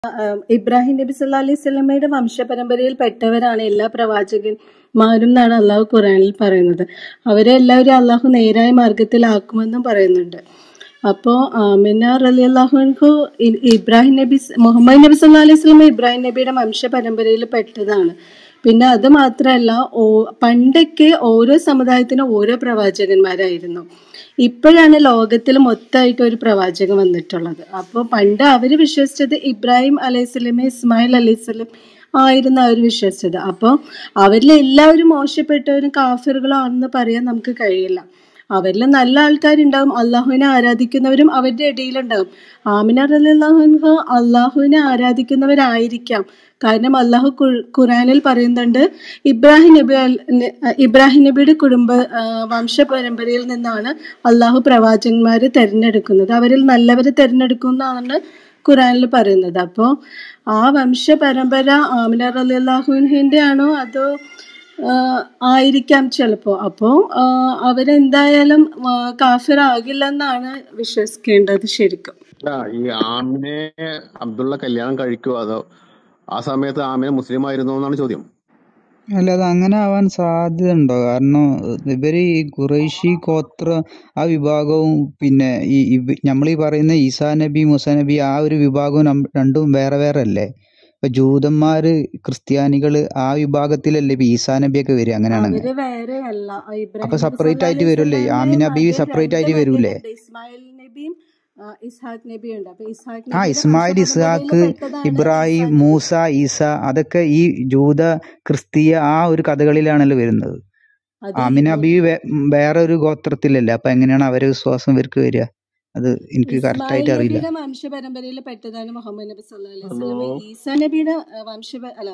ആഹ് ഇബ്രാഹിം നബി സല്ലാ അലൈഹി സ്വലമയുടെ വംശപരമ്പരയിൽ പെട്ടവരാണ് എല്ലാ പ്രവാചകന്മാരും എന്നാണ് അള്ളാഹു ഖുറാനിൽ പറയുന്നത് അവരെ എല്ലാവരും അള്ളാഹു നേരായ മാർഗത്തിലാക്കുമെന്നും പറയുന്നുണ്ട് അപ്പോൾ ആമിന റലി അള്ളാഹുൻഹു ഇബ്രാഹിം നബി മുഹമ്മദ് നബി സല്ലാ അലൈഹി സ്വലമ ഇബ്രാഹിം നബിയുടെ വംശപരമ്പരയിൽ പെട്ടതാണ് പിന്നെ അത് മാത്രമല്ല ഓ പണ്ടൊക്കെ ഓരോ സമുദായത്തിനും ഓരോ പ്രവാചകന്മാരായിരുന്നു ഇപ്പോഴാണ് ലോകത്തിൽ മൊത്തമായിട്ട് ഒരു പ്രവാചകൻ വന്നിട്ടുള്ളത് അപ്പോൾ പണ്ട് അവർ വിശ്വസിച്ചത് ഇബ്രാഹിം അലൈഹിസ്ലമെ ഇസ്മായിൽ അലൈഹിസ്ലം ആയിരുന്നു അവർ വിശ്വസിച്ചത് അപ്പോൾ അവരിൽ എല്ലാവരും മോശപ്പെട്ടവരും കാഫിറുകളും ആണെന്ന് പറയാൻ നമുക്ക് കഴിയില്ല അവരിൽ നല്ല ആൾക്കാരുണ്ടാവും അള്ളാഹുവിനെ ആരാധിക്കുന്നവരും അവരുടെ ഇടയിലുണ്ടാവും ആമിന റലിഹു അള്ളാഹുവിനെ ആരാധിക്കുന്നവരായിരിക്കാം കാരണം അള്ളാഹു ഖു- ഖുറാനിൽ പറയുന്നുണ്ട് ഇബ്രാഹിം നബി അൽ- ന- ഇബ്രാഹിം നബിയുടെ കുടുംബ ആ, വംശപരമ്പരയിൽ നിന്നാണ് അള്ളാഹു പ്രവാചകന്മാരെ തിരഞ്ഞെടുക്കുന്നത് അവരിൽ നല്ലവരെ തിരഞ്ഞെടുക്കുന്നതാണ് ഖുറാനിൽ പറയുന്നത് അപ്പോൾ ആ വംശപരമ്പര ആമിന റലി അള്ളാഹുവിൻ്റെ ആണോ അതോ ആ, ആയിരിക്കാം ചിലപ്പോൾ അപ്പോൾ അവരെന്തായാലും ആ, കാഫിറാകില്ലെന്നാണ് വിശ്വസിക്കേണ്ടത് ശരിക്കും അല്ല ഈ ആമിനെ അബ്ദുള്ള കല്യാണം കഴിക്കുവോ അതോ ആ സമയത്ത് ആമിന മുസ്ലിം ആയിരുന്നോ എന്നാണ് ചോദ്യം അല്ല അത് അങ്ങനെ ആവാൻ സാധ്യത ഉണ്ടോ കാരണം ഇവര് ഈ ഖുറൈശി ഗോത്ര ആ വിഭാഗവും പിന്നെ ഈ നമ്മൾ ഈ പറയുന്ന ഈസാ നബി മുസാ നബി ആ ഒരു വിഭാഗവും നം- രണ്ടും വേറെ വേറെ അല്ലേ ഇപ്പൊ ജൂതന്മാര് ക്രിസ്ത്യാനികള് ആ വിഭാഗത്തിലല്ലേ ഇപ്പൊ ഈസാ നബിയൊക്കെ വരിക അങ്ങനെയാണെങ്കിൽ അവര് വേറെ അല്ല ഇബ്രാഹിം അപ്പൊ നബി സെപ്പറേറ്റ് സല്ലാ ആയിട്ട് അലൈഹി വരുമല്ലേ സ്വലാമെ ആമിന ബീവി മകൻ സെപ്പറേറ്റ് രണ്ട് ആയിട്ട് വരൂലേ മകനുണ്ട് ഇസ്മായിൽ നബിയും ആ, ഇസ്ഹാഖ് നബിയും ഉണ്ട് അപ്പൊ ഇസ്ഹാഖ് ആ നബിയുടെ ഇസ്മായിൽ വംശപരമ്പരയിൽ ഇസ്ഹാക്ക് പെട്ടതാണ് ഇബ്രാഹിം ഈസാ നബി മൂസ ഈസ അതൊക്കെ ഈ ജൂത ക്രിസ്തീയ ആ ഒരു കഥകളിലാണല്ലോ വരുന്നത് അത് ആമിന മു- ബി വേ- വേറെ ഒരു ഗോത്രത്തിലല്ലേ അപ്പൊ എങ്ങനെയാണ് അവരെ വിശ്വാസം ഇവർക്ക് വരിക അത് എനിക്ക് കറക്റ്റ് ഇസ്മായിൽ ആയിട്ട് അറിയില്ല നബിയുടെ വംശപരമ്പരയിൽ പെട്ടതാണ് മുഹമ്മദ് നബി സല്ലല്ലാഹു അലൈഹി ഹലോ വസല്ലമ ഈസാ നബിയുടെ ആ, വംശ അല്ല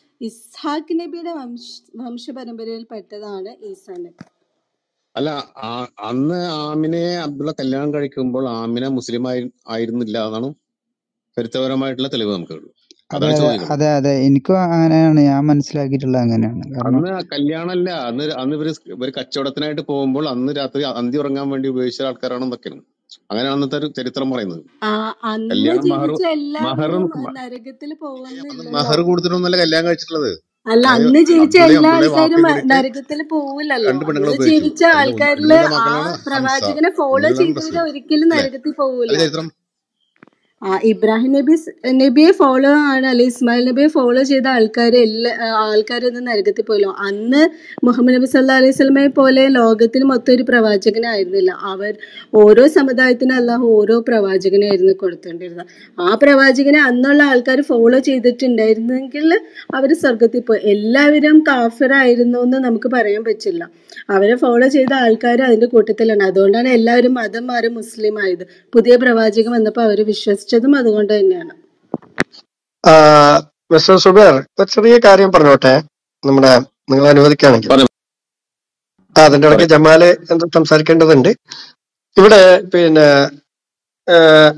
ഇസ്ഹാഖ് നബിയുടെ വംശ വംശപരമ്പരയിൽ പെട്ടതാണ് ഈസാ നബി അല്ല ആ- അന്ന് ആമിനെ അബ്ദുള്ള കല്യാണം കഴിക്കുമ്പോൾ ആമിന മുസ്ലിം ആയി ആയിരുന്നില്ല എന്നാണ് ചരിത്രപരമായിട്ടുള്ള തെളിവ് നമുക്ക് അതെ അതാണ് അതെ ചോദിക്കുന്നത് അതെ അതെ എനിക്കും അങ്ങനെയാണ് ഞാൻ മനസ്സിലാക്കിയിട്ടുള്ളത് അങ്ങനെയാണ് കാരണം അന്ന് കല്യാണമല്ല അന്ന് അന്ന് ഇവര് ഇവര് കച്ചവടത്തിനായിട്ട് പോകുമ്പോൾ അന്ന് രാത്രി അന്തി ഉറങ്ങാൻ വേണ്ടി ഉപയോഗിച്ച ആൾക്കാരാണെന്നൊക്കെയാണ് അങ്ങനെയാണ് അന്നത്തെ ഒരു ചരിത്രം പറയുന്നത് ആ അന്ന് കല്യാണം മഹർ ജീവിച്ച മഹറും എല്ലാവരും നരകത്തിൽ അന്ന് പോകുന്നില്ലല്ലോ മഹർ കൊടുത്തിട്ടൊന്നല്ല കല്യാണം കഴിച്ചിട്ടുള്ളത് അല്ല അതായത് അന്ന് ജീവിച്ച അബ്ദുള്ള എല്ലാ അബ്ദുള്ള വാപ്പ ആൾക്കാരും ഇവർക്ക് നരകത്തിൽ പോവില്ലല്ലോ രണ്ട് പെണ്ണുങ്ങളെ അന്ന് ഉപയോഗിച്ചു ജീവിച്ച അതിൽ ഒന്ന് ആൾക്കാരില് ഒന്നിലുള്ള ആ മകളാണ് ഹംസ പ്രവാചകനെ ഫോളോ ഒന്നിലുള്ളതാണ് ചെയ്തവര് റസൂൽ ഒരിക്കലും അല്ലെ നരകത്തിൽ അത് പോവില്ല ചരിത്രം ആ ഇബ്രാഹിം നബി സ്- നബിയെ ഫോളോ ആണ് അല്ലെ ഇസ്മായിൽ നബിയെ ഫോളോ ചെയ്ത ആൾക്കാർ എല്ലാ ആൾക്കാരൊന്നും നരകത്തിൽ പോയില്ലോ അന്ന് മുഹമ്മദ് നബി സല്ലാ അലൈഹി സ്വലമയെ പോലെ ലോകത്തിന് മൊത്തം ഒരു പ്രവാചകനായിരുന്നില്ല അവർ ഓരോ സമുദായത്തിനും അല്ലാഹു ഓരോ പ്രവാചകനായിരുന്നു കൊടുത്തുകൊണ്ടിരുന്നത് ആ പ്രവാചകനെ അന്നുള്ള ആൾക്കാർ ഫോളോ ചെയ്തിട്ടുണ്ടായിരുന്നെങ്കിൽ അവർ സ്വർഗത്തിൽ പോയി എല്ലാവരും കാഫിറായിരുന്നു എന്ന് നമുക്ക് പറയാൻ പറ്റില്ല അവരെ ഫോളോ ചെയ്ത ആൾക്കാർ അതിന്റെ കൂട്ടത്തിലാണ് അതുകൊണ്ടാണ് എല്ലാവരും മതം മാറി മുസ്ലിം ആയത് പുതിയ പ്രവാചകൻ വന്നപ്പോൾ അവർ വിശ്വസിച്ചതും അതുകൊണ്ട് തന്നെയാണ് ആ, മിസ്റ്റർ സുബേർ ഒരു ചെറിയ കാര്യം പറഞ്ഞോട്ടെ നമ്മുടെ നിങ്ങൾ അനുവദിക്കുകയാണെങ്കിൽ പറഞ്ഞു ആ, അതിന്റെ ഇടയ്ക്ക് പറയും ജമാല് എന്ത് സംസാരിക്കേണ്ടതുണ്ട് ഇവിടെ പിന്നെ ഏഹ്,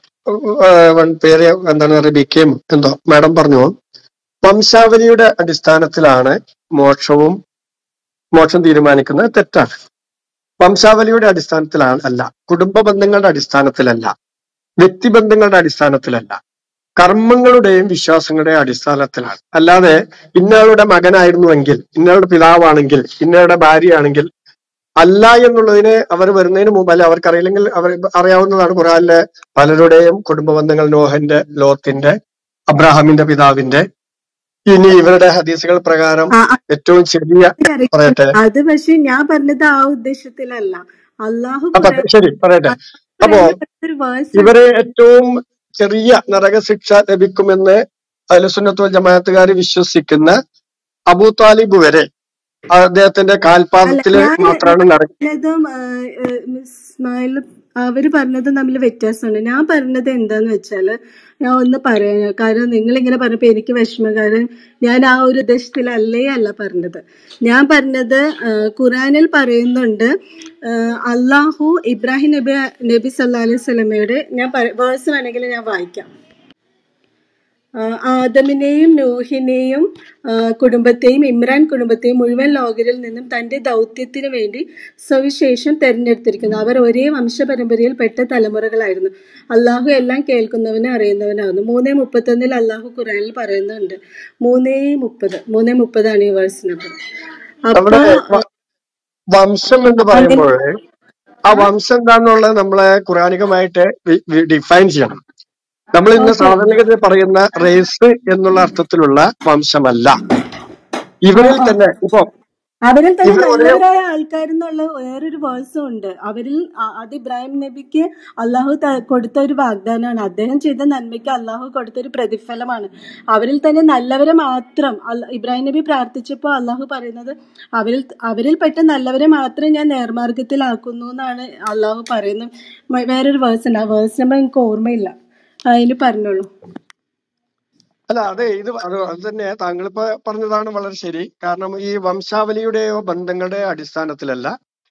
ഏഹ്, പേര് എന്താണ് റിബിക്കയും എന്തോ മാഡം പറഞ്ഞു വംശാവലിയുടെ അടിസ്ഥാനത്തിലാണ് മോക്ഷവും മോക്ഷം തീരുമാനിക്കുന്നത് തെറ്റാണ് വംശാവലിയുടെ അടിസ്ഥാനത്തിലാണ് അല്ല കുടുംബ ബന്ധങ്ങളുടെ അടിസ്ഥാനത്തിലല്ല വ്യക്തിബന്ധങ്ങളുടെ അടിസ്ഥാനത്തിലല്ല കർമ്മങ്ങളുടെയും വിശ്വാസങ്ങളുടെയും അടിസ്ഥാനത്തിലാണ് അല്ലാതെ ഇന്നയാളുടെ മകനായിരുന്നുവെങ്കിൽ ഇന്നയാളുടെ പിതാവാണെങ്കിൽ ഇന്നയാളുടെ ഭാര്യയാണെങ്കിൽ അല്ല എന്നുള്ളതിന് അവർ വരുന്നതിന് മുമ്പ് അല്ല അവർക്ക് അറിയില്ലെങ്കിൽ അവർ അറിയാവുന്നതാണ് ഖുറാനിലെ പലരുടെയും കുടുംബ ബന്ധങ്ങൾ നോഹന്റെ ലോത്തിന്റെ അബ്രാഹാമിന്റെ പിതാവിന്റെ ഇനി ഇവരുടെ ഹദീസുകൾ പ്രകാരം ആ ആ, ഏറ്റവും ചെറിയ അത് correct. പറയട്ടെ അത് പക്ഷെ ഞാൻ പറഞ്ഞത് ആ ഉദ്ദേശത്തിലല്ല അള്ളാഹു അപ്പൊ ഖുറാൻ ശരി പറയട്ടെ അപ്പോ ഖുറാനിൽ ഒരു വേഴ്സ് ഇവര് ഏറ്റവും ചെറിയ നരകശിക്ഷ ലഭിക്കുമെന്ന് അഹ്ലുസുന്നത്തുൽ ജമാഅത്തുകാർ വിശ്വസിക്കുന്ന അബൂ താലിബ് വരെ അദ്ദേഹത്തിന്റെ അല്ല കാൽപാദത്തില് ഞാൻ മാത്രമാണ് നരക പറഞ്ഞതും ആ, ഏ, മിസ് ഇസ്മായിൽ അവര് പറഞ്ഞതും തമ്മിൽ വ്യത്യാസമുണ്ട് ഞാൻ പറഞ്ഞത് എന്താന്ന് വെച്ചാല് ഞാൻ ഒന്ന് പറയാൻ കാരണം നിങ്ങൾ ഇങ്ങനെ പറഞ്ഞപ്പോ എനിക്ക് വിഷമം കാരണം ഞാൻ ആ ഒരു ഉദ്ദേശത്തിലല്ലേ അല്ല പറഞ്ഞത് ഞാൻ പറഞ്ഞത് ആ, ഖുറാനിൽ പറയുന്നുണ്ട് ആ, അള്ളാഹു ഇബ്രാഹിം നബി നബി സല്ലാ അലൈഹി സ്വലമയുടെ ഞാൻ വേഴ്സ് വേണമെങ്കിൽ ഞാൻ വായിക്കാം ആ, ആദമിനെയും നൂഹിനെയും ആ, കുടുംബത്തെയും ഇമ്രാൻ കുടുംബത്തെയും മുഴുവൻ ലോകരിൽ നിന്നും തന്റെ ദൗത്യത്തിന് വേണ്ടി സവിശേഷം തെരഞ്ഞെടുത്തിരിക്കുന്നു അവർ ഒരേ വംശപരമ്പരയിൽ പെട്ട തലമുറകളായിരുന്നു അള്ളാഹു എല്ലാം കേൾക്കുന്നവനും അറിയുന്നവനാകുന്നു മൂന്നേ മുപ്പത്തൊന്നിൽ അള്ളാഹു ഖുറാനിൽ പറയുന്നുണ്ട് മൂന്നേ മുപ്പത് മൂന്നേ മുപ്പതാണ് ഈ വേഴ്സിനൊക്കെ അപ്പൊ നമ്മുടെ വ- വംശം എന്ന് അതിൽ പറയുമ്പോൾ ആ വംശം എന്താന്നുള്ളത് നമ്മളെ ഖുറാനികമായിട്ട് ഡിഫൈൻ ചെയ്യണം നമ്മൾ ഇന്ന് ഓക്കെ സാധാരണഗതിയിൽ പറയുന്ന റേസ് എന്നുള്ള അർത്ഥത്തിലുള്ള വംശമല്ല ഇവരിൽ തന്നെ ഇപ്പൊ അവരിൽ തന്നെ ഇവർ ഒരേ നല്ലവരായ ആൾക്കാരെന്നുള്ള വേറൊരു വേഴ്സും ഉണ്ട് അവരിൽ അ- അത് ഇബ്രാഹിം നബിക്ക് അള്ളാഹു ത- കൊടുത്ത ഒരു വാഗ്ദാനമാണ് അദ്ദേഹം ചെയ്ത നന്മയ്ക്ക് അള്ളാഹു കൊടുത്ത ഒരു പ്രതിഫലമാണ് അവരിൽ തന്നെ നല്ലവരെ മാത്രം അല്ല- ഇബ്രാഹിം നബി പ്രാർത്ഥിച്ചപ്പോൾ അള്ളാഹു പറയുന്നത് അവരിൽ അവരിൽ പെട്ട നല്ലവരെ മാത്രം ഞാൻ നേർമാർഗത്തിലാക്കുന്നു എന്നാണ് അള്ളാഹു പറയുന്നത് മ- വേറൊരു വേഴ്സ് ഉണ്ട് ആ വേഴ്സ് നമ്പർ എനിക്ക് ഓർമ്മയില്ല അതിന് പറഞ്ഞോളൂ അല്ല അതെ ഇത് അത് അത് തന്നെ താങ്കളിപ്പോ പറഞ്ഞതാണ് വളരെ ശരി കാരണം ഈ വംശാവലിയുടെയോ ബന്ധങ്ങളുടെയോ അടിസ്ഥാനത്തിലല്ല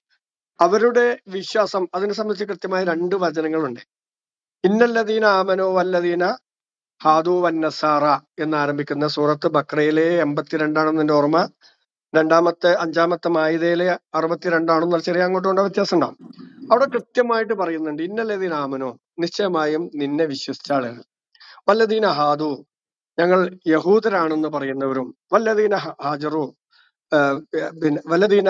അവരുടെ വിശ്വാസം അതിനെ സംബന്ധിച്ച് കൃത്യമായ രണ്ട് വചനങ്ങളുണ്ട് ഇന്നല്ലദീന ആമനോ വല്ലദീന ഹാദു വന്നസാറ എന്ന് ആരംഭിക്കുന്ന സൂറത്ത് ബക്രയിലെ എൺപത്തിരണ്ടാണെന്ന് എന്റെ ഓർമ്മ രണ്ടാമത്തെ അഞ്ചാമത്തെ മായിതയിലെ അറുപത്തിരണ്ടാണെന്നുള്ള ചെറിയ അങ്ങോട്ടും കൊണ്ട് വ്യത്യാസം ഉണ്ടാവും അവിടെ കൃത്യമായിട്ട് പറയുന്നുണ്ട് ഇന്നല്ലദീന ആമനോ നിശ്ചയമായും നിന്നെ വിശ്വസിച്ച ആളുകൾ വല്ലദീന ഹാദു ഞങ്ങൾ യഹൂദരാണെന്ന് പറയുന്നവരും വല്ലദീന ഹ- ഹാജറു ആഹ് പിന്നെ വല്ലദീന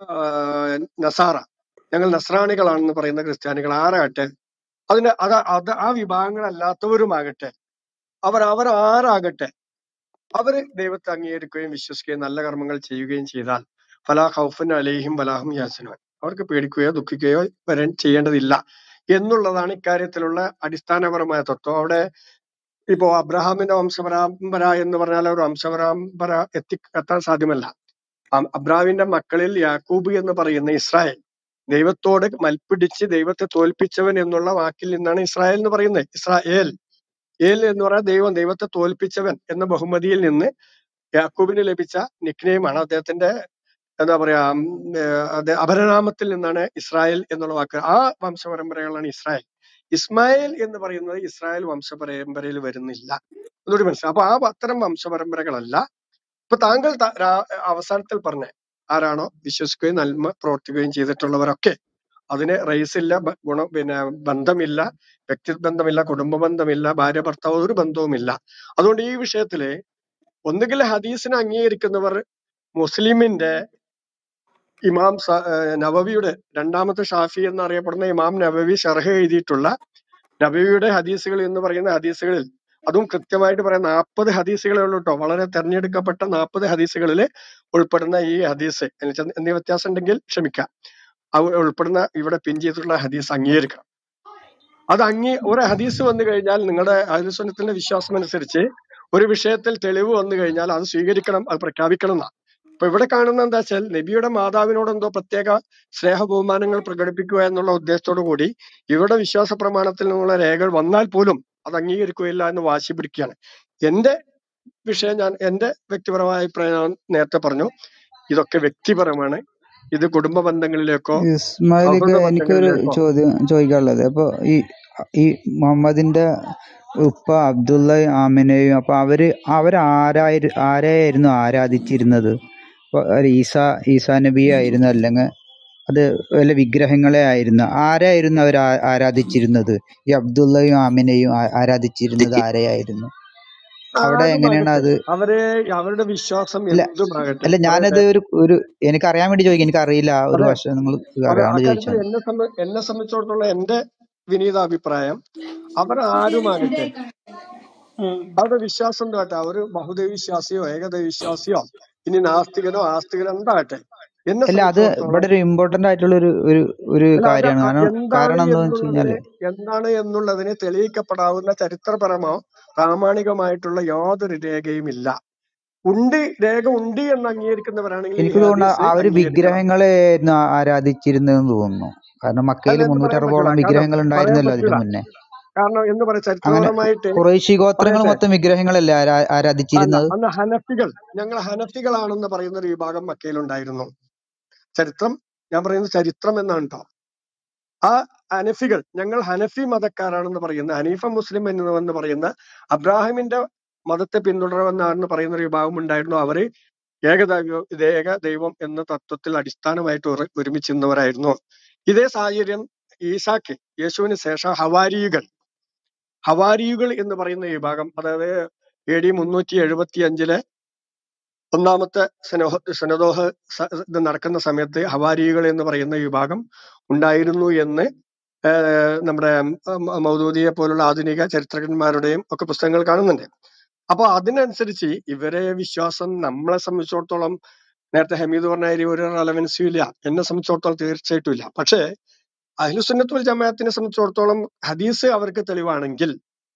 ആഹ് നസാറ ഞങ്ങൾ നസ്രാണികളാണെന്ന് പറയുന്ന ക്രിസ്ത്യാനികൾ ആരാകട്ടെ അതിന് അത് അത് ആ വിഭാഗങ്ങളല്ലാത്തവരുമാകട്ടെ അവർ അവർ ആരാകട്ടെ അവര് ദൈവത്തെ അംഗീകരിക്കുകയും വിശ്വസിക്കുകയും നല്ല കർമ്മങ്ങൾ ചെയ്യുകയും ചെയ്താൽ ഫലാ ഖൗഫുൻ അലൈഹിം വലാഹും യാസനുവൻ അവർക്ക് പേടിക്കുകയോ ദുഃഖിക്കുകയോ വരാൻ ചെയ്യേണ്ടതില്ല എന്നുള്ളതാണ് ഇക്കാര്യത്തിലുള്ള അടിസ്ഥാനപരമായ തത്വം അവിടെ ഇപ്പോ അബ്രഹാമിന്റെ വംശപരമ്പര എന്ന് പറഞ്ഞാൽ ഒരു വംശപരമ്പര എത്തി എത്താൻ സാധ്യമല്ല അം- അബ്രാമിന്റെ മക്കളിൽ യാക്കൂബ് എന്ന് പറയുന്ന ഇസ്രായേൽ ദൈവത്തോട് മൽപ്പിടിച്ച് ദൈവത്തെ തോൽപ്പിച്ചവൻ എന്നുള്ള വാക്കിൽ നിന്നാണ് ഇസ്രായേൽ എന്ന് പറയുന്നത് ഇസ്രായേൽ ഏൽ എന്ന് പറഞ്ഞാൽ ദൈവം ദൈവത്തെ തോൽപ്പിച്ചവൻ എന്ന ബഹുമതിയിൽ നിന്ന് യാക്കൂബിന് ലഭിച്ച നിക്നെയിമാണ് അദ്ദേഹത്തിന്റെ എന്താ പറയാ ഉം, ഏർ, അത് അപരനാമത്തിൽ നിന്നാണ് ഇസ്രായേൽ എന്നുള്ള വാക്ക് ആ വംശപരമ്പരകളാണ് ഇസ്രായേൽ ഇസ്മായേൽ എന്ന് പറയുന്നത് ഇസ്രായേൽ വംശപരമ്പരയിൽ വരുന്നില്ല എന്നൊരു മനസ്സിലായി അപ്പൊ ആ അത്തരം വംശപരമ്പരകളല്ല ഇപ്പൊ താങ്കൾ ത- രാ- അവസാനത്തിൽ പറഞ്ഞ ആരാണോ വിശ്വസിക്കുകയും നന്മ പ്രവർത്തിക്കുകയും ചെയ്തിട്ടുള്ളവരൊക്കെ അതിന് റേസ് ഇല്ല ബ- ഗുണം പിന്നെ ബന്ധമില്ല വ്യക്തിബന്ധമില്ല കുടുംബ ബന്ധമില്ല ഭാര്യ ഭർത്താവ് ഒരു ബന്ധവുമില്ല അതുകൊണ്ട് ഈ വിഷയത്തില് ഒന്നുകിൽ ഹദീസിനെ അംഗീകരിക്കുന്നവർ മുസ്ലിമിന്റെ ഇമാം സ- ഏഹ് നവവിയുടെ രണ്ടാമത്തെ ഷാഫി എന്നറിയപ്പെടുന്ന ഇമാം നവവി ഷർഹ എഴുതിയിട്ടുള്ള നബിയുടെ ഹദീസുകൾ എന്ന് പറയുന്ന ഹദീസുകളിൽ അതും കൃത്യമായിട്ട് പറയാം നാൽപ്പത് ഹദീസുകളേ ഉള്ളൂ കേട്ടോ വളരെ തെരഞ്ഞെടുക്കപ്പെട്ട നാൽപ്പത് ഹദീസുകളിൽ ഉൾപ്പെടുന്ന ഈ ഹദീസ് എന്നുവെച്ചാൽ എന്തെങ്കിലും വ്യത്യാസം ഉണ്ടെങ്കിൽ ക്ഷമിക്കാം അവ ഉൾപ്പെടുന്ന ഇവിടെ പിൻ ചെയ്തിട്ടുള്ള ഹദീസ് അംഗീകരിക്കണം അത് അംഗീ ഒരു ഹദീസ് വന്നു കഴിഞ്ഞാൽ നിങ്ങളുടെ ഹദീസുന്നത്തിന്റെ വിശ്വാസം അനുസരിച്ച് ഒരു വിഷയത്തിൽ തെളിവ് വന്നു കഴിഞ്ഞാൽ അത് സ്വീകരിക്കണം അത് പ്രഖ്യാപിക്കണം എന്നാ അപ്പൊ ഇവിടെ കാണുന്ന എന്താ വെച്ചാൽ നബിയുടെ മാതാവിനോട് എന്തോ പ്രത്യേക സ്നേഹ ബഹുമാനങ്ങൾ പ്രകടിപ്പിക്കുക എന്നുള്ള ഉദ്ദേശത്തോടു കൂടി ഇവിടെ വിശ്വാസ പ്രമാണത്തിൽ നിന്നുള്ള രേഖകൾ വന്നാൽ പോലും അത് അംഗീകരിക്കുകയില്ല എന്ന് വാശി പിടിക്കുകയാണ് എന്റെ വിഷയം ഞാൻ എന്റെ വ്യക്തിപരമായ അഭിപ്രായം ഞാൻ നേരത്തെ പറഞ്ഞു ഇതൊക്കെ വ്യക്തിപരമാണ് ഇത് കുടുംബ ബന്ധങ്ങളിലേക്കോ ഇസ്മായിലിക്ക സൗഹൃദ എനിക്കൊരു ബന്ധങ്ങളിലേക്കോ ചോദ്യം ചോദിക്കാനുള്ളത് അപ്പൊ ഈ ഈ മുഹമ്മദിന്റെ ഉപ്പ അബ്ദുള്ള ആമിനെയും അപ്പൊ അവര് അവരാരായി ആരെയായിരുന്നു ആരാധിച്ചിരുന്നത് ഇപ്പൊ ഒരു ഈസ ഈസാ നബിയെ ആയിരുന്നു അല്ലെങ്കിൽ അത് വല്ല വിഗ്രഹങ്ങളെ ആയിരുന്നു ആരായിരുന്നു അവർ ആരാധിച്ചിരുന്നത് ഈ അബ്ദുള്ളയും ആമിനെയും ആ- ആരാധിച്ചിരുന്നത് ആരെയായിരുന്നു അവിടെ എങ്ങനെയാണ് ആരുമാകട്ടെ അത് അവരെ അവരുടെ വിശ്വാസം അല്ല എന്തുമാകട്ടെ അല്ല അതായത് ഞാനത് ഒരു ഒരു എനിക്ക് അറിയാൻ വേണ്ടി ചോദിക്കും എനിക്ക് അറിയില്ല ആ ഒരു അതെ വശം നിങ്ങൾ അതെ അറിയാണ്ട് അക്കാര്യത്തിൽ ചോദിച്ചാണ് എന്നെ സംബ എന്നെ സംബന്ധിച്ചിടത്തോളം എന്റെ വിനീത അഭിപ്രായം അവർ ആരുമാകട്ടെ ഉം. അവരുടെ വിശ്വാസം എന്താകട്ടെ അവര് ബഹുദൈവ വിശ്വാസിയോ ഏകദൈവ വിശ്വാസിയോ ഇനി നാസ്തികനോ ആസ്തികനോ എന്താകട്ടെ എന്നെ അല്ല അത് സംബന്ധിച്ചിടത്തോളം ഇവിടെ ഒരു ഇമ്പോർട്ടന്റ് ആയിട്ടുള്ള ഒരു ഒരു ഒരു അല്ല അത് കാര്യമാണ് അ- കാരണം എന്താണ് കാരണം എന്താന്ന് വെച്ച് എന്നുള്ളതിന് കഴിഞ്ഞാല് എന്താണ് എന്നുള്ളതിന് തെളിയിക്കപ്പെടാവുന്ന ചരിത്രപരമോ പ്രാമാണികമായിട്ടുള്ള യാതൊരു രേഖയും ഇല്ല ഉണ്ട് രേഖ ഉണ്ട് എന്ന് അംഗീകരിക്കുന്നവരാണെങ്കിൽ ഈ എനിക്ക് തോന്നുന്നു ഹദീസ് ആ ഒരു അംഗീകരിക്കണം വിഗ്രഹങ്ങളെ ആയിരുന്നു ആ- ആരാധിച്ചിരുന്നതെന്ന് തോന്നുന്നു കാരണം മക്കയിൽ അല്ല എന്ന് പറയാൻ മുന്നൂറ്ററുപതോളം പറ്റൂല കാരണം വിഗ്രഹങ്ങൾ പറയാൻ ഉണ്ടായിരുന്നല്ലോ അതിനു പറ്റൂല മുന്നേ കാരണം എന്ന് പറയാം അങ്ങനെ ചരിത്രപരമായിട്ട് കുറേശി ഗോത്രങ്ങൾ പറയട്ടെ മൊത്തം വിഗ്രഹങ്ങളല്ലേ ആരാ അല്ല ആരാധിച്ചിരുന്നത് അന്ന് ഹനഫികൾ ഞങ്ങൾ ഹനഫികളാണെന്ന് പറയുന്ന ഒരു വിഭാഗം മക്കയിലുണ്ടായിരുന്നു ചരിത്രം ഞാൻ പറയുന്നത് ചരിത്രം എന്നാണ് കേട്ടോ ആ ഹനഫികൾ ഞങ്ങൾ ഹനഫി മതക്കാരാണെന്ന് പറയുന്ന ഹനീഫ മുസ്ലിം എന്ന് എന്ന് പറയുന്ന അബ്രാഹിമിന്റെ മതത്തെ പിന്തുടരുമെന്നാണ് പറയുന്ന ഒരു വിഭാഗം ഉണ്ടായിരുന്നു അവര് ഏകദൈവം ഇത് ഏക ദൈവം എന്ന തത്വത്തിൽ അടിസ്ഥാനമായിട്ട് ഉറ- ഒരുമിച്ച് നിന്നവരായിരുന്നു ഇതേ സാഹചര്യം ഈസാക്ക് യേശുവിന് ശേഷം ഹവാരിയുകൾ ഹവാരിയുകൾ എന്ന് പറയുന്ന വിഭാഗം അതായത് എ ഡി മുന്നൂറ്റി എഴുപത്തി അഞ്ചിലെ ഒന്നാമത്തെ സെനോഹ സെനദോഹ സ- ഇത് നടക്കുന്ന സമയത്ത് ഹവാരികൾ എന്ന് പറയുന്ന വിഭാഗം ഉണ്ടായിരുന്നു എന്ന് ആഹ് നമ്മുടെ ഉം മൗദൂദിയെ പോലുള്ള ആധുനിക ചരിത്രകാരന്മാരുടെയും ഒക്കെ പുസ്തകങ്ങൾ കാണുന്നുണ്ട് അപ്പൊ അതിനനുസരിച്ച് ഇവരെ വിശ്വാസം നമ്മളെ സംബന്ധിച്ചിടത്തോളം നേരത്തെ ഹമീദ് പറഞ്ഞ കാര്യം ഒരു റെലവൻസും ഇല്ല എന്നെ സംബന്ധിച്ചിടത്തോളം തീർച്ചയായിട്ടും ഇല്ല പക്ഷേ അഹ്ലുസുന്നത്തുൽ ജമാഅത്തിനെ സംബന്ധിച്ചിടത്തോളം ഹദീസ് അവർക്ക് തെളിവാണെങ്കിൽ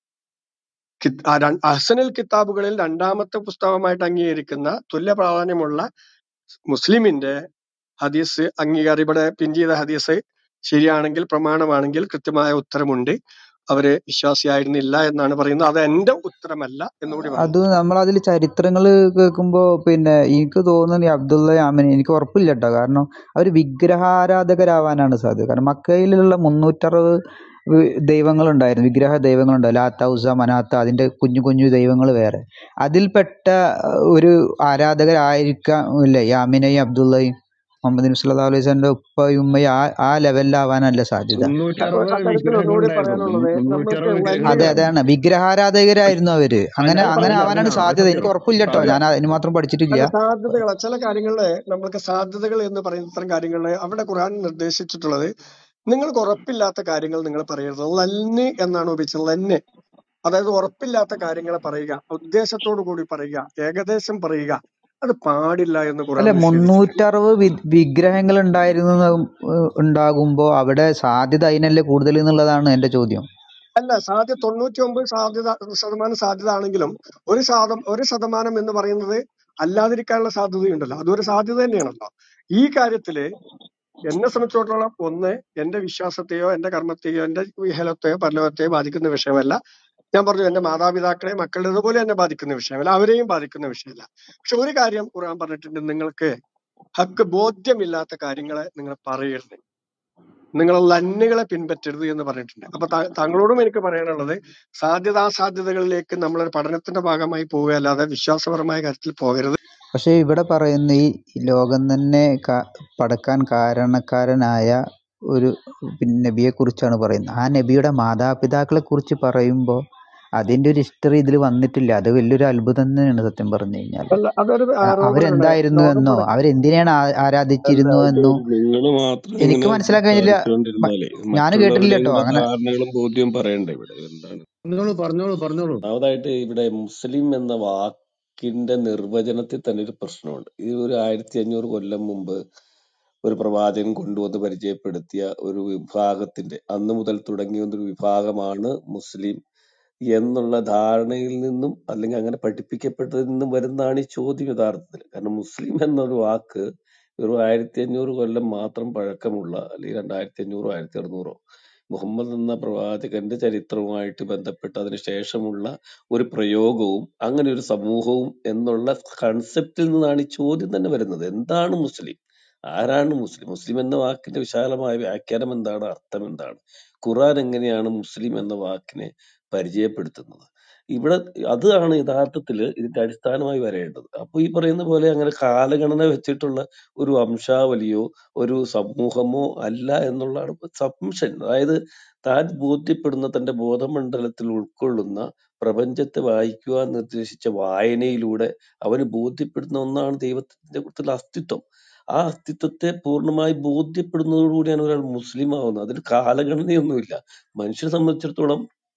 കിത്- ആ ര- അഹ്സനുൽ കിതാബുകളിൽ രണ്ടാമത്തെ പുസ്തകമായിട്ട് അംഗീകരിക്കുന്ന തുല്യ പ്രാധാന്യമുള്ള മുസ്ലിമിന്റെ ഹദീസ് അംഗീകാരം ഇവിടെ പിൻ ചെയ്ത ഹദീസ് ശരിയാണെങ്കിൽ പ്രമാണമാണെങ്കിൽ കൃത്യമായ ഉത്തരമുണ്ട് അവര് വിശ്വാസിയായിരുന്നില്ല എന്നാണ് പറയുന്നത് അത് എന്റെ ഉത്തരമല്ല എന്നുകൂടി അത് പറയുന്നു നമ്മൾ അതിൽ ചരിത്രങ്ങൾ കേൾക്കുമ്പോ പിന്നെ എനിക്ക് തോന്നുന്നു ഈ അബ്ദുള്ള യാമിനി എനിക്ക് ഉറപ്പില്ല കേട്ടോ കാരണം അവർ വിഗ്രഹാരാധകരാവാനാണ് സാധ്യത കാരണം മക്കയിലുള്ള മുന്നൂറ്ററുപത് ദൈവങ്ങളുണ്ടായിരുന്നു വിഗ്രഹ ദൈവങ്ങളുണ്ടായിരുന്നു ലാത്ത ഉസ മനാത്ത അതിന്റെ കുഞ്ഞു കുഞ്ഞു ദൈവങ്ങൾ വേറെ അതിൽപ്പെട്ട അഹ്, ഒരു ആരാധകരായിരിക്കാം ഇല്ലേ യാമിനയും അബ്ദുള്ളയും മുഹമ്മദ് നബി സല്ലല്ലാഹു അലൈഹി വസല്ലമയുടെ ഉപ്പയും ഉമ്മയും ആ ആ ലെവലിലാവാനല്ല സാധ്യത അപ്പൊ മുന്നൂറ്ററുപത് അത്തരത്തിൽ ഒന്നുകൂടി വിഗ്രഹങ്ങളുണ്ടായിരുന്നു പറയാനുള്ളത് നമ്മൾക്ക് മുന്നൂറ്ററുപത് അതെ വന്യ വിഗ്രഹങ്ങളുണ്ടായിരുന്നു അതാണ് വിഗ്രഹാരാധകരായിരുന്നു അവര് അങ്ങനെ ഞാൻ അങ്ങനെ പറഞ്ഞ ആവാനാണ് അതിനാ അത് സാധ്യത സത്യം എനിക്ക് ഉറപ്പില്ല കേട്ടോ അത് ഞാൻ അതിന് മാത്രം പഠിച്ചിട്ടില്ല അല്ല സാധ്യതകൾ ചില കാര്യങ്ങളില് നമ്മൾക്ക് സാധ്യതകൾ എന്ന് പറയുന്ന ഇത്തരം കാര്യങ്ങളില് അവിടെ ഖുർആൻ നിർദ്ദേശിച്ചിട്ടുള്ളത് നിങ്ങൾക്ക് ഉറപ്പില്ലാത്ത കാര്യങ്ങൾ നിങ്ങൾ പറയരുത് ലന്ന് എന്നാണ് ഉപയോഗിച്ചത് ലന്ന് അതായത് ഉറപ്പില്ലാത്ത കാര്യങ്ങൾ പറയുക ഉദ്ദേശത്തോടു കൂടി പറയുക ഏകദേശം പറയുക അത് പാടില്ല എന്ന് ഖുർആൻ അല്ല നിഷേധിച്ചിട്ടുണ്ട് മുന്നൂറ്ററുപത് വി വിഗ്രഹങ്ങൾ ഉണ്ടായിരുന്നു ഉണ്ടാകുമ്പോ അവിടെ സാധ്യത അതിനല്ലേ കൂടുതൽ എന്നുള്ളതാണ് എന്റെ ചോദ്യം അല്ല സാധ്യത തൊണ്ണൂറ്റി ഒമ്പത് സാധ്യത ശതമാനം സാധ്യത ആണെങ്കിലും ഒരു ശതം ഒരു ശതമാനം എന്ന് പറയുന്നത് അല്ലാതിരിക്കാനുള്ള സാധ്യതയുണ്ടല്ലോ അതൊരു സാധ്യത തന്നെയാണല്ലോ ഈ കാര്യത്തില് എന്നെ സംബന്ധിച്ചിടത്തോളം ഒന്ന് എന്റെ വിശ്വാസത്തെയോ എന്റെ കർമ്മത്തെയോ എന്റെ വിഹലത്തെയോ പരലോകത്തെയോ ബാധിക്കുന്ന വിഷയമല്ല ഞാൻ പറഞ്ഞു എന്റെ മാതാപിതാക്കളെ മക്കളുടെ പോലെ എന്നെ ബാധിക്കുന്ന വിഷയമല്ല അവരെയും ബാധിക്കുന്ന വിഷയമല്ല പക്ഷെ ഒരു കാര്യം ഖുർആൻ പറഞ്ഞിട്ടുണ്ട് നിങ്ങൾക്ക് ഹക്ക് ബോധ്യമില്ലാത്ത കാര്യങ്ങളെ നിങ്ങൾ പറയരുത് നിങ്ങൾ ലന്നുകളെ പിൻപറ്റരുത് എന്ന് പറഞ്ഞിട്ടുണ്ട് അപ്പൊ താ- താങ്കളോടും എനിക്ക് പറയാനുള്ളത് സാധ്യതാ സാധ്യതകളിലേക്ക് നമ്മളൊരു പഠനത്തിന്റെ ഭാഗമായി പോവുകയല്ലാതെ വിശ്വാസപരമായ കാര്യത്തിൽ പോകരുത് പക്ഷെ ഇവിടെ പറയുന്ന ഈ ലോകം തന്നെ ക- പടക്കാൻ കാരണക്കാരനായ ഒരു പിന്നെ നബിയെ കുറിച്ചാണ് പറയുന്നത് ആ നബിയുടെ മാതാപിതാക്കളെ കുറിച്ച് പറയുമ്പോൾ അതിന്റെ ഒരു ഹിസ്റ്ററി ഇതിൽ വന്നിട്ടില്ല അത് വലിയൊരു അത്ഭുതം തന്നെയാണ് സത്യം പറഞ്ഞു കഴിഞ്ഞാൽ അല്ല അതൊരു ആരോപണമാണ് അവരെന്തായിരുന്നു ലോകം എന്നോ പട അവരെന്തിനാണ് ആ- അല്ല ആരാധിച്ചിരുന്നു അത് എന്നോ നിങ്ങൾ മാത്രം എനിക്ക് ഇങ്ങനെ മനസ്സിലാക്കാൻ കഴിഞ്ഞില്ല സംസാരിച്ചുകൊണ്ടിരുന്നാലേ ഞാൻ കേട്ടിട്ടില്ല കേട്ടോ മറ്റുള്ളവരുടെയും അങ്ങനെ ധാരണകളും ബോധ്യവും പറയണ്ടേ ഇവിടെ എന്താണ് പറഞ്ഞോളൂ പറഞ്ഞോളൂ പറഞ്ഞോളൂ ഒന്നാമതായിട്ട് ഇവിടെ മുസ്ലിം എന്ന വാക്കിന്റെ നിർവചനത്തിൽ തന്നെ ഒരു പ്രശ്നമുണ്ട് ഇത് ഒരു ആയിരത്തി അഞ്ഞൂറ് കൊല്ലം മുമ്പ് ഒരു പ്രവാചകൻ കൊണ്ടുവന്ന് പരിചയപ്പെടുത്തിയ ഒരു വിഭാഗത്തിന്റെ അന്ന് മുതൽ തുടങ്ങി വന്നൊരു വിഭാഗമാണ് മുസ്ലിം എന്നുള്ള ധാരണയിൽ നിന്നും അല്ലെങ്കിൽ അങ്ങനെ പഠിപ്പിക്കപ്പെട്ടതിൽ നിന്നും വരുന്നതാണ് ഈ ചോദ്യം യഥാർത്ഥത്തിൽ കാരണം മുസ്ലിം എന്നൊരു വാക്ക് വെറും ആയിരത്തി അഞ്ഞൂറ് കൊല്ലം മാത്രം പഴക്കമുള്ള അല്ലെങ്കിൽ രണ്ടായിരത്തി അഞ്ഞൂറോ ആയിരത്തി അറുന്നൂറോ മുഹമ്മദ് എന്ന പ്രവാചകന്റെ ചരിത്രവുമായിട്ട് ബന്ധപ്പെട്ട് അതിന് ശേഷമുള്ള ഒരു പ്രയോഗവും അങ്ങനെ ഒരു സമൂഹവും എന്നുള്ള കൺസെപ്റ്റിൽ നിന്നാണ് ഈ ചോദ്യം തന്നെ വരുന്നത് എന്താണ് മുസ്ലിം ആരാണ് മുസ്ലിം മുസ്ലിം എന്ന വാക്കിന്റെ വിശാലമായ വ്യാഖ്യാനം എന്താണ് അർത്ഥം എന്താണ് ഖുർആൻ എങ്ങനെയാണ് മുസ്ലിം എന്ന വാക്കിനെ പരിചയപ്പെടുത്തുന്നത് ഇവിടെ അതാണ് യഥാർത്ഥത്തിൽ ഇതിന്റെ അടിസ്ഥാനമായി വരേണ്ടത് അപ്പൊ ഈ പറയുന്ന പോലെ അങ്ങനെ കാലഗണന വെച്ചിട്ടുള്ള ഒരു വംശാവലിയോ ഒരു സമൂഹമോ അല്ല എന്നുള്ളതാണ് സംശൻ അതായത് താൻ ബോധ്യപ്പെടുന്ന തന്റെ ബോധമണ്ഡലത്തിൽ ഉൾക്കൊള്ളുന്ന പ്രപഞ്ചത്തെ വായിക്കുവാൻ നിർദ്ദേശിച്ച വായനയിലൂടെ അവന് ബോധ്യപ്പെടുന്ന ഒന്നാണ് ദൈവത്തിന്റെ കുറിച്ചുള്ള അസ്തിത്വം ആ അസ്തിത്വത്തെ പൂർണ്ണമായി ബോധ്യപ്പെടുന്നതോടുകൂടിയാണ് ഒരാൾ മുസ്ലിം ആവുന്നത് അതിൽ കാലഗണനയൊന്നുമില്ല മനുഷ്യനെ സംബന്ധിച്ചിടത്തോളം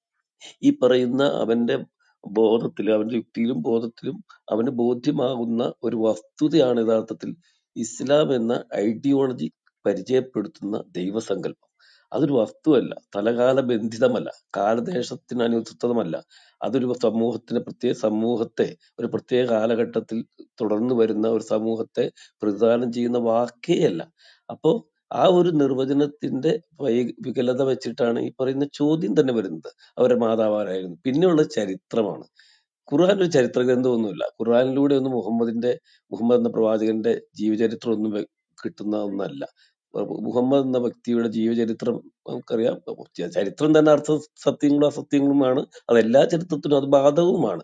ഈ പറയുന്ന അവന്റെ ബോധത്തിലും അവന്റെ യുക്തിയിലും ബോധത്തിലും അവന് ബോധ്യമാകുന്ന ഒരു വസ്തുതയാണ് യഥാർത്ഥത്തിൽ ഇസ്ലാം എന്ന ഐഡിയോളജി പരിചയപ്പെടുത്തുന്ന ദൈവസങ്കല്പം അതൊരു വസ്തുവല്ല തലകാല ബന്ധിതമല്ല കാലദേശത്തിന് അനുസൃതമല്ല അതൊരു സമൂഹത്തിന് പ്രത്യേക സമൂഹത്തെ ഒരു പ്രത്യേക കാലഘട്ടത്തിൽ തുടർന്ന് വരുന്ന ഒരു സമൂഹത്തെ പ്രതിദാനം ചെയ്യുന്ന വാക്കേ അല്ല അപ്പോ ആ ഒരു നിർവചനത്തിന്റെ വൈ- വികലത വെച്ചിട്ടാണ് ഈ പറയുന്ന ചോദ്യം തന്നെ വരുന്നത് അവരുടെ മാതാവാരായിരുന്നു പിന്നെയുള്ള ചരിത്രമാണ് ഖുർആൻ ഒരു ചരിത്ര ഗ്രന്ഥമൊന്നുമില്ല ഖുർആനിലൂടെ ഒന്നും മുഹമ്മദിന്റെ മുഹമ്മദ് എന്ന പ്രവാചകന്റെ ജീവചരിത്രം ഒന്നും വെ- കിട്ടുന്ന ഒന്നല്ല മുഹമ്മദ് എന്ന വ്യക്തിയുടെ ജീവചരിത്രം നമുക്കറിയാം ചരിത്രം തന്നെ അർത്ഥ സത്യങ്ങളും അസത്യങ്ങളുമാണ് അത് എല്ലാ ചരിത്രത്തിനും അത് ബാധകവുമാണ്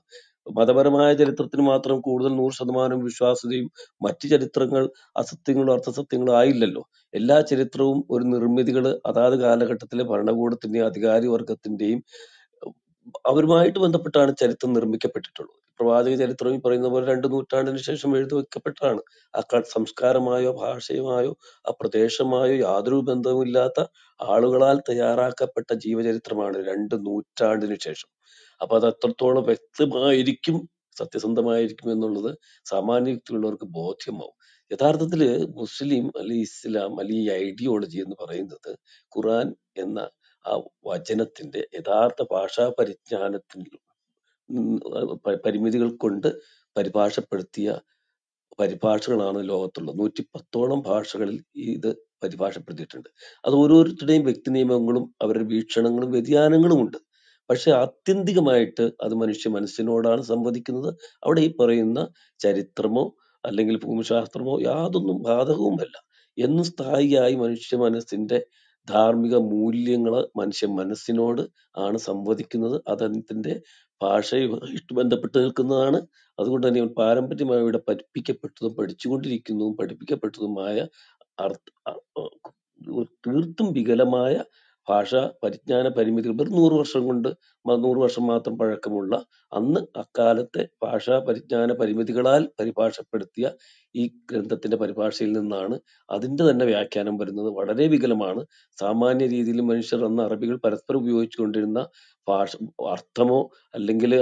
മതപരമായ ചരിത്രത്തിന് മാത്രം കൂടുതൽ നൂറ് ശതമാനം വിശ്വാസ്യതയും മറ്റ് ചരിത്രങ്ങൾ അസത്യങ്ങളും അർത്ഥസത്യങ്ങളും ആയില്ലല്ലോ എല്ലാ ചരിത്രവും ഒരു നിർമ്മിതികൾ അതാത് കാലഘട്ടത്തിലെ ഭരണകൂടത്തിന്റെയും അധികാരി വർഗത്തിന്റെയും അവരുമായിട്ട് ബന്ധപ്പെട്ടാണ് ചരിത്രം നിർമ്മിക്കപ്പെട്ടിട്ടുള്ളത് പ്രവാചക ചരിത്രം ഈ പറയുന്ന പോലെ രണ്ട് നൂറ്റാണ്ടിന് ശേഷം എഴുതി വെക്കപ്പെട്ടതാണ് ആ ക- സംസ്കാരമായോ ഭാഷയുമായോ ആ പ്രദേശമായോ യാതൊരു ബന്ധവുമില്ലാത്ത ആളുകളാൽ തയ്യാറാക്കപ്പെട്ട ജീവചരിത്രമാണ് രണ്ട് നൂറ്റാണ്ടിന് ശേഷം അപ്പൊ അത് എത്രത്തോളം വ്യക്തമായിരിക്കും സത്യസന്ധമായിരിക്കും എന്നുള്ളത് സാമാന്യ യുക്തിയുള്ളവർക്ക് ബോധ്യമാവും യഥാർത്ഥത്തില് മുസ്ലിം അല്ലെ ഇസ്ലാം അല്ലെ ഈ ഐഡിയോളജി എന്ന് പറയുന്നത് ഖുറാൻ എന്ന ആ വചനത്തിന്റെ യഥാർത്ഥ ഭാഷാ പരിജ്ഞാനത്തിൽ ഉം പ- പരിമിതികൾ കൊണ്ട് പരിഭാഷപ്പെടുത്തിയ പരിഭാഷകളാണ് ലോകത്തുള്ളത് നൂറ്റി പത്തോളം ഭാഷകളിൽ ഈ ഇത് പരിഭാഷപ്പെടുത്തിയിട്ടുണ്ട് അത് ഓരോരുത്തരുടെയും വ്യക്തി നിയമങ്ങളും അവരുടെ വീക്ഷണങ്ങളും വ്യതിയാനങ്ങളും ഉണ്ട് പക്ഷെ ആത്യന്തികമായിട്ട് അത് മനുഷ്യ മനസ്സിനോടാണ് സംവദിക്കുന്നത് അവിടെ ഈ പറയുന്ന ചരിത്രമോ അല്ലെങ്കിൽ ഭൂമിശാസ്ത്രമോ യാതൊന്നും ബാധകവുമല്ല എന്നും സ്ഥായിയായി മനുഷ്യ മനസ്സിന്റെ ധാർമ്മിക മൂല്യങ്ങള് മനുഷ്യ മനസ്സിനോട് ആണ് സംവദിക്കുന്നത് അത് അതിന്റെ ഭാഷയുമായിട്ട് ബന്ധപ്പെട്ട് നിൽക്കുന്നതാണ് അതുകൊണ്ട് തന്നെ പാരമ്പര്യമായി ഇവിടെ പഠിപ്പിക്കപ്പെട്ടതും പഠിച്ചുകൊണ്ടിരിക്കുന്നതും പഠിപ്പിക്കപ്പെട്ടതുമായ അർത്ഥ അ- അ- തീർത്തും വികലമായ ഭാഷാ പരിജ്ഞാന പരിമിതികൾ വെറും നൂറ് വർഷം കൊണ്ട് മ- നൂറ് വർഷം മാത്രം പഴക്കമുള്ള അന്ന് അക്കാലത്തെ ഭാഷാ പരിജ്ഞാന പരിമിതികളാൽ പരിഭാഷപ്പെടുത്തിയ ഈ ഗ്രന്ഥത്തിന്റെ പരിഭാഷയിൽ നിന്നാണ് അതിന്റെ തന്നെ വ്യാഖ്യാനം വരുന്നത് വളരെ വികലമാണ് സാമാന്യ രീതിയിൽ മനുഷ്യർ അന്ന് അറബികൾ പരസ്പരം ഉപയോഗിച്ചുകൊണ്ടിരുന്ന ഭാഷ അർത്ഥമോ അല്ലെങ്കിൽ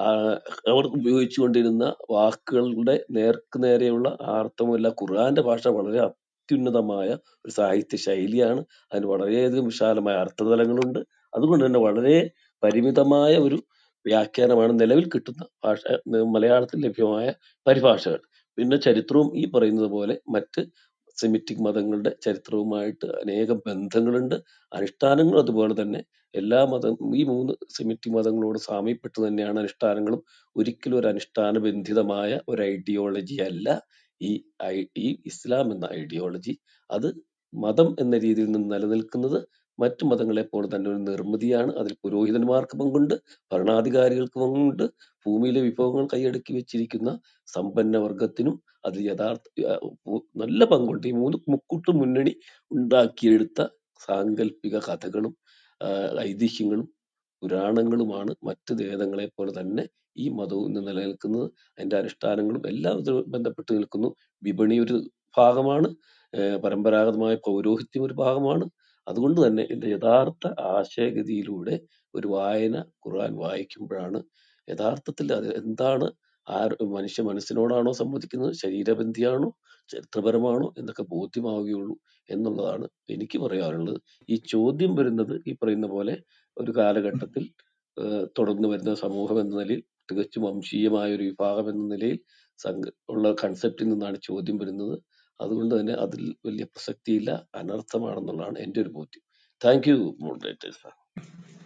അവർ ഉപയോഗിച്ചുകൊണ്ടിരുന്ന വാക്കുകളുടെ നേർക്ക് നേരെയുള്ള ആ അർത്ഥമല്ല ഖുർആന്റെ ഭാഷ വളരെ അത്യുന്നതമായ ഒരു സാഹിത്യ ശൈലിയാണ് അതിന് വളരെയധികം വിശാലമായ അർത്ഥതലങ്ങളുണ്ട് അതുകൊണ്ട് തന്നെ വളരെ പരിമിതമായ ഒരു വ്യാഖ്യാനമാണ് നിലവിൽ കിട്ടുന്ന ഭാഷ ഏർ മലയാളത്തിൽ ലഭ്യമായ പരിഭാഷകൾ പിന്നെ ചരിത്രവും ഈ പറയുന്നത് പോലെ മറ്റ് സെമിറ്റിക് മതങ്ങളുടെ ചരിത്രവുമായിട്ട് അനേകം ബന്ധങ്ങളുണ്ട് അനുഷ്ഠാനങ്ങൾ അതുപോലെ തന്നെ എല്ലാ മതം ഈ മൂന്ന് സെമിറ്റിക് മതങ്ങളോട് സാമ്യപ്പെട്ട് തന്നെയാണ് അനുഷ്ഠാനങ്ങളും ഒരിക്കലും ഒരു അനുഷ്ഠാന ബന്ധിതമായ ഒരു ഐഡിയോളജി അല്ല ഈ ഐ- ഈ ഇസ്ലാം എന്ന ഐഡിയോളജി അത് മതം എന്ന രീതിയിൽ നിന്ന് നിലനിൽക്കുന്നത് മറ്റു മതങ്ങളെ പോലെ തന്നെ ഒരു നിർമ്മിതിയാണ് അതിൽ പുരോഹിതന്മാർക്ക് പങ്കുണ്ട് ഭരണാധികാരികൾക്ക് പങ്കുണ്ട് ഭൂമിയിലെ വിഭവങ്ങൾ കൈയടക്കി വെച്ചിരിക്കുന്ന സമ്പന്ന വർഗത്തിനും അതിൽ യഥാർത്ഥ ആ, ഉ- നല്ല പങ്കുണ്ട് ഈ മൂന്ന് മുക്കൂട്ട് മുന്നണി ഉണ്ടാക്കിയെടുത്ത സാങ്കല്പിക കഥകളും ആ, ഐതിഹ്യങ്ങളും പുരാണങ്ങളുമാണ് മറ്റ് വേദങ്ങളെ പോലെ തന്നെ ഈ മതവും ഇന്ന് നിലനിൽക്കുന്നത് അതിന്റെ അനുഷ്ഠാനങ്ങളും എല്ലാം ഇത് ബന്ധപ്പെട്ട് നിൽക്കുന്നു വിപണി ഒരു ഭാഗമാണ് ഏർ പരമ്പരാഗതമായ പൗരോഹിത്യം ഒരു ഭാഗമാണ് അതുകൊണ്ട് തന്നെ ഇതിന്റെ യഥാർത്ഥ ആശയഗതിയിലൂടെ ഒരു വായന ഖുർആൻ വായിക്കുമ്പോഴാണ് യഥാർത്ഥത്തിൽ അത് എന്താണ് ആർ മനുഷ്യ മനസ്സിനോടാണോ സംവദിക്കുന്നത് ശരീരബന്ധിയാണോ ചരിത്രപരമാണോ എന്നൊക്കെ ബോധ്യമാവുകയുള്ളൂ എന്നുള്ളതാണ് എനിക്ക് പറയാനുള്ളത് ഈ ചോദ്യം വരുന്നത് ഈ പറയുന്ന പോലെ ഒരു കാലഘട്ടത്തിൽ ഏഹ് തുടർന്ന് വരുന്ന സമൂഹം എന്ന നിലയിൽ തികച്ചും വംശീയമായ ഒരു വിഭാഗം എന്ന നിലയിൽ സംഘ ഉള്ള കൺസെപ്റ്റിൽ നിന്നാണ് ചോദ്യം വരുന്നത് അതുകൊണ്ട് തന്നെ അതിൽ വലിയ പ്രസക്തിയില്ല അനർത്ഥമാണെന്നുള്ളതാണ് എൻ്റെ ഒരു ബോധ്യം താങ്ക് യു മോഡറേറ്റേഴ്സ്